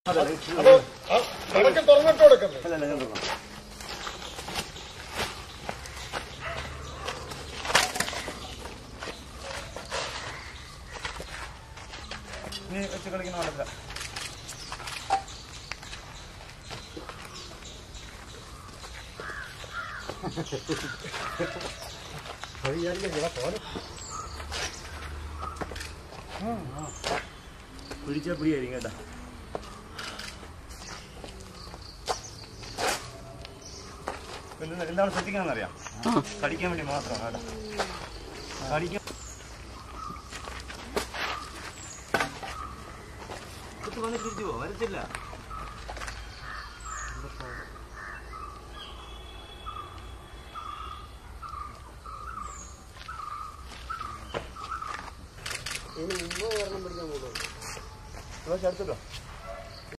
അപ്പൊ ആ കടക്ക് തുറന്നിട്ട് കൊടുക്കുന്നത് നീ വെച്ച് കളിക്കുന്ന പാടില്ല പിടിച്ചാ പിടിയായിരിക്കും കേട്ടാ എന്താണ് എന്താണ് ശ്രദ്ധിക്കണമെന്നറിയാം കടിക്കാൻ വേണ്ടി മാത്രമാണ് കേട്ടോ കടിക്കാൻ ഇത് വന്ന് തിരിച്ചു പോ വരത്തില്ല എടുത്തോ